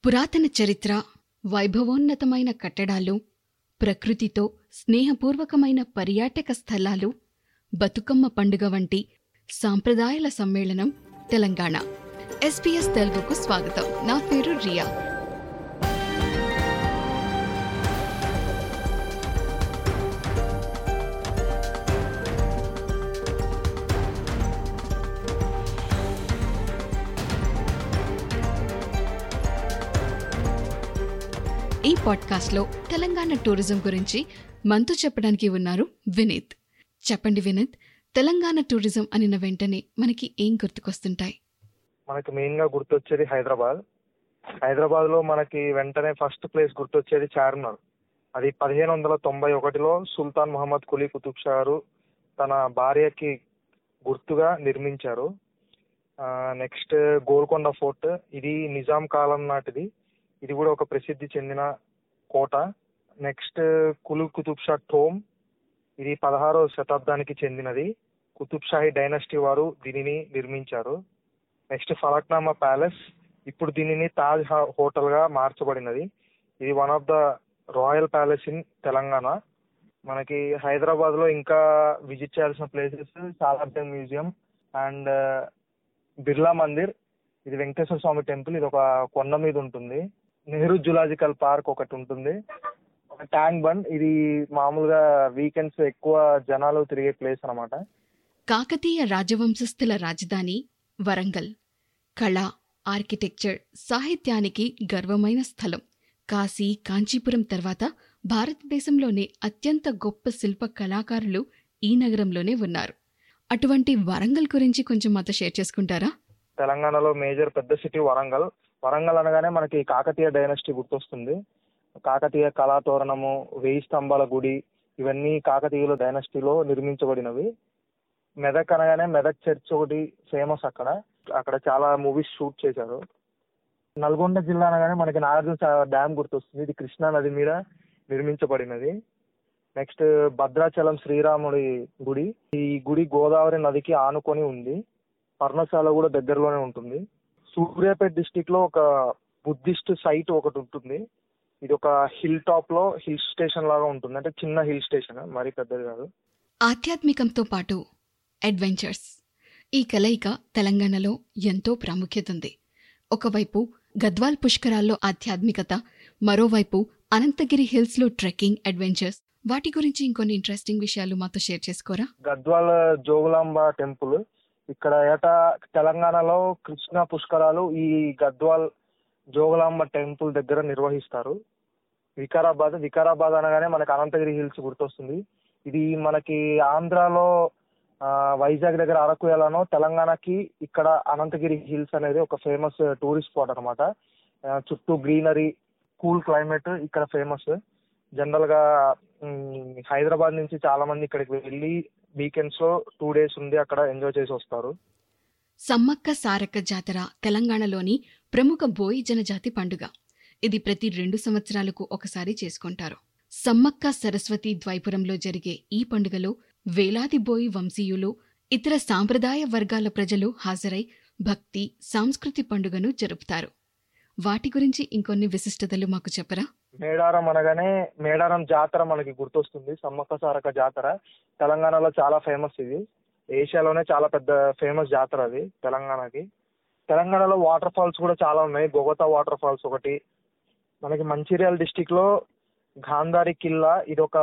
పురాతన చరిత్ర వైభవోన్నతమైన కట్టడాలు ప్రకృతితో స్నేహపూర్వకమైన పర్యాటక స్థలాలు బతుకమ్మ పండుగ వంటి సాంప్రదాయాల సమ్మేళనం తెలంగాణ ఎస్పీఎస్ తెలుగుకు స్వాగతం నా పేరు రియా ఈ పాడ్కాస్ట్లో తెలంగాణ టూరిజం గురించి మనతో చెప్పడానికి ఉన్నారు వినీత్ చెప్పండి వినీత్ తెలంగాణ టూరిజం అనిన వెంటనే మనకి ఏం గుర్తుకొస్తుంటాయి మనకి మెయిన్ గా గుర్తొచ్చేది హైదరాబాద్ హైదరాబాద్ లో మనకి వెంటనే ఫస్ట్ ప్లేస్ గుర్తొచ్చేది చార్మినార్ అది పదిహేను వందల తొంభై ఒకటిలో సుల్తాన్ మొహమ్మద్ కులీ కుతుబ్ షా గారు తన భార్యకి గుర్తుగా నిర్మించారు నెక్స్ట్ గోల్కొండ ఫోర్ట్ ఇది నిజాం కాలం నాటిది ఇది కూడా ఒక ప్రసిద్ధి చెందిన కోట నెక్స్ట్ కులు కుతుబ్ షా టోమ్ ఇది పదహారో శతాబ్దానికి చెందినది కుతుబ్ షాహీ డైనస్టీ వారు దీనిని నిర్మించారు నెక్స్ట్ ఫలక్నామా ప్యాలెస్ ఇప్పుడు దీనిని తాజ్ హ- హోటల్ గా మార్చబడినది ఇది one of the royal palace in Telangana మనకి హైదరాబాద్ లో ఇంకా విజిట్ చేయాల్సిన places Salarjung museum and Birla Mandir ఇది వెంకటేశ్వర స్వామి టెంపుల్ ఇది ఒక కొండ మీద ఉంటుంది నెహ్రూ జులాజికల్ పార్క్ ఒకటి ఉంటుంది ట్యాంక్ బండ్ ఇది మామూలుగా వీకెండ్స్ ఎక్కువ జనాలు తిరిగే ప్లేస్ అన్నమాట కాకతీయ రాజవంశస్థుల రాజధాని వరంగల్ కళ ఆర్కిటెక్చర్ సాహిత్యానికి గర్వమైన స్థలం కాశీ కాంచీపురం తర్వాత భారతదేశంలోనే అత్యంత గొప్ప శిల్ప కళాకారులు ఈ నగరంలోనే ఉన్నారు అటువంటి వరంగల్ గురించి కొంచెం మాతో షేర్ చేసుకుంటారా తెలంగాణలో మేజర్ పెద్ద సిటీ వరంగల్ వరంగల్ అనగానే మనకి కాకతీయ డైనస్టీ గుర్తొస్తుంది కాకతీయ కళాతోరణము వెయ్యి స్తంభాల గుడి ఇవన్నీ కాకతీయుల డైనస్టీలో నిర్మించబడినవి మెదక్ అనగానే మెదక్ చర్చ్ ఒకటి ఫేమస్ అక్కడ అక్కడ చాలా మూవీస్ షూట్ చేశారు నల్గొండ జిల్లా అనగానే మనకి నాగార్జున డ్యామ్ గుర్తొస్తుంది ఇది కృష్ణా నది మీద నిర్మించబడినది నెక్స్ట్ భద్రాచలం శ్రీరాముడి గుడి ఈ గుడి గోదావరి నదికి ఆనుకొని ఉంది పర్ణశాల కూడా దగ్గరలోనే ఉంటుంది సూర్యాపేట డిస్టిక్ లో ఒక బుద్ధిస్ట్ సైట్ ఒకటి ఉంటుంది ఇది ఒక హిల్ టాప్ లో హిల్ స్టేషన్ లాగా ఉంటుంది అంటే చిన్న హిల్ స్టేషన్ మరీ పెద్దది కాదు ఆధ్యాత్మికంతో పాటు అడ్వెంచర్స్ ఈ కలయిక తెలంగాణలో ఎంతో ప్రాముఖ్యత ఉంది ఒకవైపు గద్వాల్ పుష్కరాల్లో ఆధ్యాత్మికత మరోవైపు అనంతగిరి హిల్స్లో ట్రెక్కింగ్ అడ్వెంచర్స్ వాటి గురించి ఇంకొన్ని ఇంట్రెస్టింగ్ విషయాలు మాతో షేర్ చేసుకోరా గద్వాల జోగులాంబ టెంపుల్ ఇక్కడ ఏటా తెలంగాణలో కృష్ణ పుష్కరాలు ఈ గద్వాల్ జోగులాంబ టెంపుల్ దగ్గర నిర్వహిస్తారు వికారాబాద్ వికారాబాద్ అనగానే మనకి అనంతగిరి హిల్స్ గుర్తొస్తుంది ఇది మనకి ఆంధ్రాలో ఆ, వైజాగ్ దగ్గర అరకు ఎలానో తెలంగాణకి ఇక్కడ అనంతగిరి హిల్స్ అనేది ఒక ఫేమస్ టూరిస్ట్ స్పాట్ అనమాట చుట్టూ గ్రీనరీ కూల్ క్లైమేట్ ఇక్కడ ఫేమస్ జనరల్ గా మ్, హైదరాబాద్ నుంచి చాలా మంది ఇక్కడికి వెళ్ళి వీకెండ్స్ లో టూ డేస్ ఉండి అక్కడ ఎంజాయ్ చేసి వస్తారు సమ్మక్క సారక్క జాతర తెలంగాణలోని ప్రముఖ బోయి జనజాతి పండుగ ఇది ప్రతి రెండు సంవత్సరాలకు ఒకసారి చేసుకుంటారు సమ్మక్క సరస్వతి ద్వైపురంలో జరిగే ఈ పండుగలో వేలాది బోయి వంశీయులు ఇతర సాంప్రదాయ వర్గాల ప్రజలు హాజరై భక్తి సాంస్కృతి పండుగను జరుపుతారు వాటి గురించి ఇంకొన్ని విశిష్టతలు మాకు చెప్పరా మేడారం అనగానే మేడారం జాతర మనకి గుర్తొస్తుంది సమ్మక్క సారక్క జాతర తెలంగాణలో చాలా ఫేమస్ ఇది ఏషియాలోనే చాలా పెద్ద ఫేమస్ జాతర అది తెలంగాణకి తెలంగాణలో వాటర్ ఫాల్స్ కూడా చాలా ఉన్నాయి బొగతా వాటర్ ఫాల్స్ ఒకటి మనకి మంచిర్యాల డిస్టిక్ లో గాంధారి కిల్లా ఇది ఒక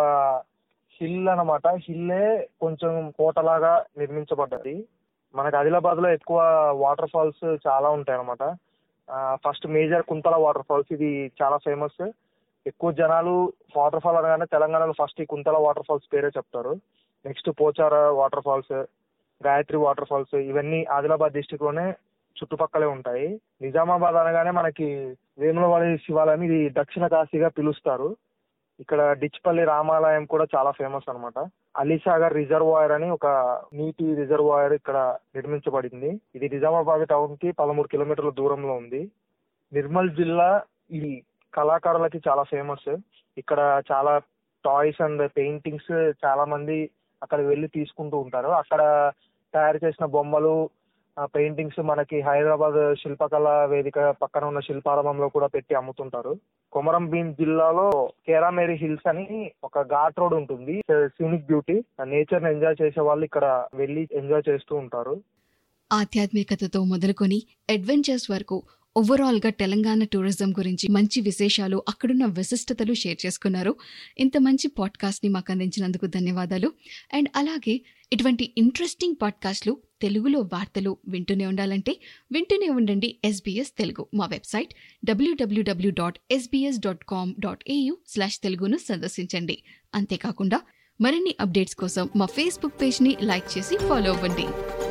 హిల్ అన్నమాట హిల్లే కొంచెం కోటలాగా నిర్మించబడ్డది మనకి ఆదిలాబాద్ లో ఎక్కువ వాటర్ ఫాల్స్ చాలా ఉంటాయి అన్నమాట first major Kuntala water falls ఇది చాలా ఫేమస్ ఎక్కువ జనాలు వాటర్ ఫాల్ అనగానే తెలంగాణలో ఫస్ట్ ఈ కుంతల వాటర్ ఫాల్స్ పేరే చెప్తారు next Pochara water falls Gayatri water falls ఇవన్నీ ఆదిలాబాద్ డిస్టిక్ లోనే చుట్టుపక్కలే ఉంటాయి నిజామాబాద్ అనగానే మనకి వేములవాడి శివాలయం ఇది దక్షిణ కాశీగా పిలుస్తారు ఇక్కడ డిచ్పల్లి రామాలయం కూడా చాలా ఫేమస్ అన్నమాట అలీసాగర్ రిజర్వాయర్ అని ఒక నీటి రిజర్వాయర్ ఇక్కడ నిర్మించబడింది ఇది నిజామాబాద్ టౌన్ కి పదమూడు కిలోమీటర్ల దూరంలో ఉంది నిర్మల్ జిల్లా ఇది కళాకారులకి చాలా ఫేమస్ ఇక్కడ చాలా టాయ్స్ అండ్ పెయింటింగ్స్ చాలా మంది అక్కడ వెళ్ళి తీసుకుంటూ ఉంటారు అక్కడ తయారు చేసిన బొమ్మలు ఆ పెయింటింగ్స్ మనకి హైదరాబాద్ శిల్పకళ వేదిక పక్కన ఉన్న శిల్పారామంలో కూడా పెట్టి అమ్ముతుంటారు కొమరం భీం జిల్లాలో కేరామేరి హిల్స్ అని ఒక ఘాట్ రోడ్ ఉంటుంది సీనిక్ బ్యూటీ నేచర్ ని ఎంజాయ్ చేసే వాళ్ళు ఇక్కడ వెళ్ళి ఎంజాయ్ చేస్తూ ఉంటారు ఆధ్యాత్మికతతో మొదలుకొని అడ్వెంచర్స్ వరకు ఓవరాల్ గా తెలంగాణ టూరిజం గురించి మంచి విశేషాలు అక్కడున్న విశిష్టతలు షేర్ చేసుకున్నారు ఇంత మంచి పాడ్కాస్ట్ ని మాకు అందించినందుకు ధన్యవాదాలు అండ్ అలాగే ఇటువంటి ఇంట్రెస్టింగ్ పాడ్కాస్ట్లు తెలుగులో వార్తలు వింటూనే ఉండాలంటే వింటూనే ఉండండి ఎస్బీఎస్ తెలుగు మా website WWW dot SBS dot com dot AU slash తెలుగును సందర్శించండి అంతేకాకుండా మరిన్ని అప్డేట్స్ కోసం మా ఫేస్బుక్ పేజ్ని లైక్ చేసి ఫాలో అవ్వండి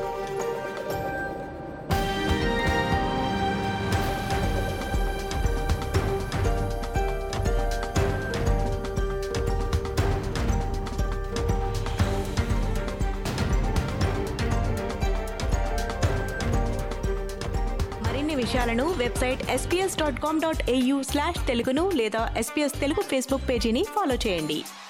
మరిన్ని విషయాలను website SPS dot com dot AU slash తెలుగును లేదా ఎస్పీఎస్ తెలుగు ఫేస్బుక్ పేజీని ఫాలో చేయండి